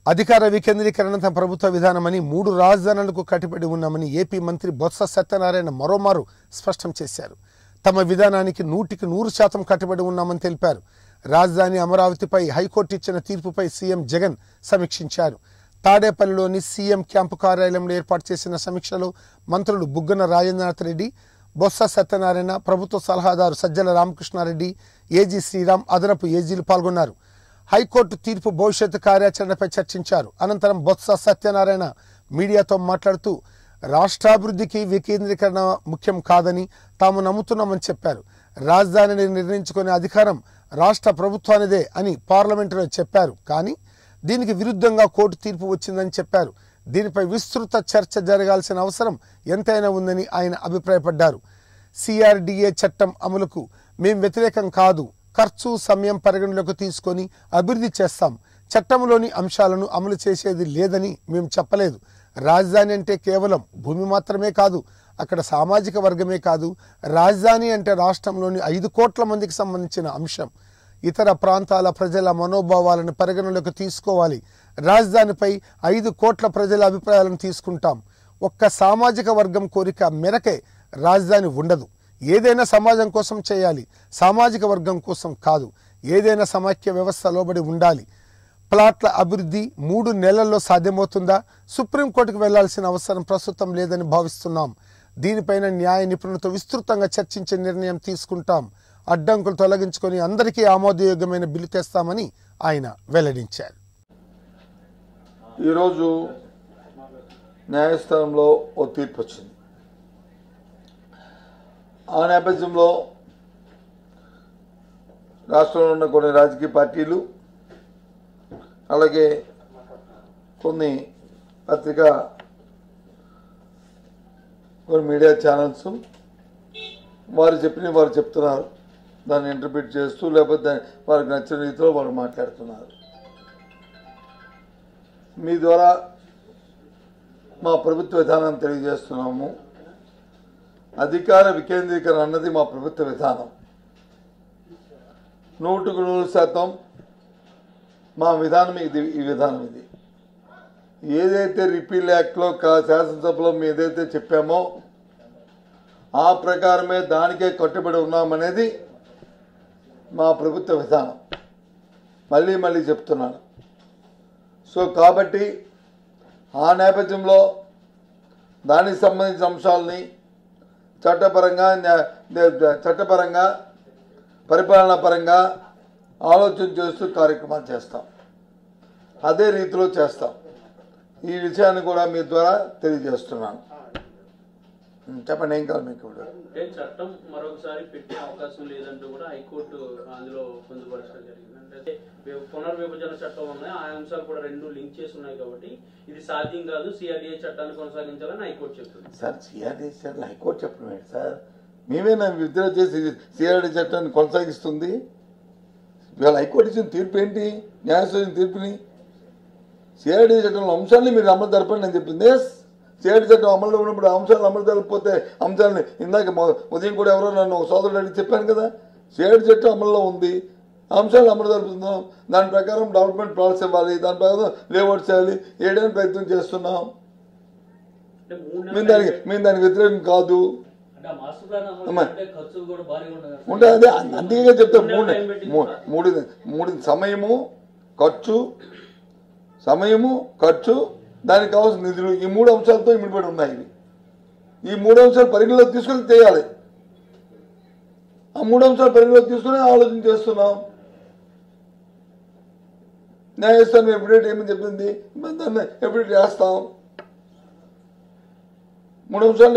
అధికార వికేంద్రీకరణ తమ ప్రభుత్వ విధానమని మూడు రాజధానులకు కట్టుబడి ఉన్నామని ఏపీ మంత్రి బొత్స సత్యనారాయణ మరోమారు స్పష్టం చేశారు తమ విధానానికి నూటికి నూరు శాతం కట్టుబడి ఉన్నామని తెలిపారు రాజధాని అమరావతిపై హైకోర్టు ఇచ్చిన తీర్పుపై సీఎం జగన్ సమీక్షించారు తాడేపల్లిలోని సీఎం క్యాంపు కార్యాలయంలో ఏర్పాటు చేసిన సమీక్షలో మంత్రులు బుగ్గన రాజేంద్రనాథ్ రెడ్డి బొత్స సత్యనారాయణ ప్రభుత్వ సలహాదారు సజ్జల రామకృష్ణారెడ్డి ఏజీ శ్రీరామ్ అదనపు ఏజీలు పాల్గొన్నారు హైకోర్టు తీర్పు భవిష్యత్తు కార్యాచరణపై చర్చించారు అనంతరం బొత్స సత్యనారాయణ మీడియాతో మాట్లాడుతూ రాష్ట్రాభివృద్ధికి వికేంద్రీకరణ ముఖ్యం కాదని తాము నమ్ముతున్నామని చెప్పారు రాజధానిని నిర్ణయించుకునే అధికారం రాష్ట్ర ప్రభుత్వానిదే అని పార్లమెంటులో చెప్పారు కానీ దీనికి విరుద్ధంగా కోర్టు తీర్పు వచ్చిందని చెప్పారు దీనిపై విస్తృత చర్చ జరగాల్సిన అవసరం ఎంతైనా ఉందని ఆయన అభిప్రాయపడ్డారు సిఆర్డిఏ చట్టం అమలుకు మేం వ్యతిరేకం కాదు ఖర్చు సమయం పరిగణలోకి తీసుకొని అభివృద్ధి చేస్తాం చట్టంలోని అంశాలను అమలు చేసేది లేదని మేము చెప్పలేదు రాజధాని అంటే కేవలం భూమి మాత్రమే కాదు అక్కడ సామాజిక వర్గమే కాదు రాజధాని అంటే రాష్ట్రంలోని ఐదు కోట్ల మందికి సంబంధించిన అంశం ఇతర ప్రాంతాల ప్రజల మనోభావాలను పరిగణలోకి తీసుకోవాలి రాజధానిపై ఐదు కోట్ల ప్రజల అభిప్రాయాలను తీసుకుంటాం ఒక్క సామాజిక వర్గం కోరిక మేరకే రాజధాని ఉండదు ఏదైనా సమాజం కోసం చేయాలి సామాజిక వర్గం కోసం కాదు ఏదైనా సమాఖ్య వ్యవస్థ లోబడి ఉండాలి ప్లాట్ల అభివృద్ధి మూడు నెలల్లో సాధ్యమవుతుందా సుప్రీంకోర్టుకు వెళ్లాల్సిన అవసరం ప్రస్తుతం లేదని భావిస్తున్నాం దీనిపైన న్యాయ నిపుణులతో విస్తృతంగా చర్చించే నిర్ణయం తీసుకుంటాం అడ్డంకులు తొలగించుకొని అందరికీ ఆమోదయోగ్యమైన బిల్లు తెస్తామని ఆయన వెల్లడించారు ఈరోజు న్యాయస్థానంలో ఓ తీర్పు వచ్చింది ఆ నేపథ్యంలో రాష్ట్రంలో ఉన్న కొన్ని రాజకీయ పార్టీలు అలాగే కొన్ని పత్రికా కొన్ని మీడియా ఛానల్స్ వారు చెప్పినవి వారు చెప్తున్నారు దాన్ని ఇంటర్ప్రిట్ చేస్తూ లేకపోతే దాన్ని వారికి నచ్చిన రీతిలో వారు మాట్లాడుతున్నారు మీ ద్వారా మా ప్రభుత్వ విధానాన్ని తెలియజేస్తున్నాము అధికార వికేంద్రీకరణ అన్నది మా ప్రభుత్వ విధానం నూటుకు నూరు శాతం మా విధానం ఇది ఈ విధానం ఇది ఏదైతే రిపీల్ యాక్ట్లో కా- శాసనసభలో మేము ఏదైతే చెప్పామో ఆ ప్రకారమే దానికే కట్టుబడి ఉన్నామనేది మా ప్రభుత్వ విధానం మళ్ళీ మళ్ళీ చెప్తున్నాను సో కాబట్టి ఆ నేపథ్యంలో దానికి సంబంధించిన అంశాలని చట్టపరంగా న్యా- న్యా- చట్టపరంగా పరిపాలనా పరంగా ఆలోచన చేస్తూ కార్యక్రమాలు చేస్తాం అదే రీతిలో చేస్తాం ఈ విషయాన్ని కూడా మీ ద్వారా తెలియజేస్తున్నాను ఉం, చెప్పండి ఏం కావాలి మీకు ఇప్పుడు అంటే చట్టం మరొకసారి పెట్టే అవకాశం లేదంటూ కూడా హైకోర్టు అందులో పొందుపరచడం జరిగింది అంటే వి- పునర్విభజన చట్టం ఉన్నాయి ఆ అంశాలు కూడా రెండు లింక్ చేసి ఉన్నాయి కాబట్టి ఇది సాధ్యం కాదు సిఆర్డిఏ చట్టాన్ని కొనసాగించాలని హైకోర్టు చెప్తుంది సార్ సిఆర్డీ చట్టం హైకోర్టు చెప్పడం ఏంటి సార్ మేమేనా విత్డ్రా చేసి సిఆర్డీ చట్టాన్ని కొనసాగిస్తుంది ఇవాళ హైకోర్టు ఇచ్చిన తీర్పు ఏంటి న్యాయస్థానం తీర్పుని సిఆర్డీ చట్టంలో అంశాన్ని మీరు అమలు జరపండి నేను చెప్పింది ఎస్ సిఆర్డీ చట్టం అమల్లో ఉన్నప్పుడు ఆ అంశాలను అమలు జరపకపోతే అంశాలని ఇందాక మొ- ఉదయం కూడా ఎవరో నన్ను ఒక సోదరుడు అడిగి చెప్పాను కదా సిఆర్డీ చట్టం అమల్లో ఉంది ఆ అంశాలను అమలు జరుపుతున్నాం దాని ప్రకారం డెవలప్మెంట్ ప్లాన్స్ ఇవ్వాలి దాని ప్రకారం లేఅవుట్ చేయాలి వేయడానికి ప్రయత్నం చేస్తున్నాం అంటే మూడు మేము నెలలు దానికి మేము దానికి వ్యతిరేకం కాదు అంటే ఆ మాస్టర్ ప్లాన్ అమలు అమ్మా. అంటే ఖర్చు కూడా భారీగా ఉండదు కదా. ఉంటే అదే అందుకే చెప్తా మూడు మూడు నెలలు టైం పెట్టింది మూ- మూడు మూడు సమయము ఖర్చు సమయము ఖర్చు దానికి కావాల్సిన నిధులు ఈ మూడు అంశాలతో ఇమిడిపడి ఉన్నాయి ఇవి ఈ మూడు అంశాలు పరిగణలోకి తీసుకొని చేయాలి ఆ మూడు అంశాలు పరిగణలోకి తీసుకుని ఆలోచన చేస్తున్నాం న్యాయస్థానం ఎప్పుడైతే ఏమని చెప్పింది దాన్ని ఎప్పుడైతే చేస్తాం మూడు అంశాలు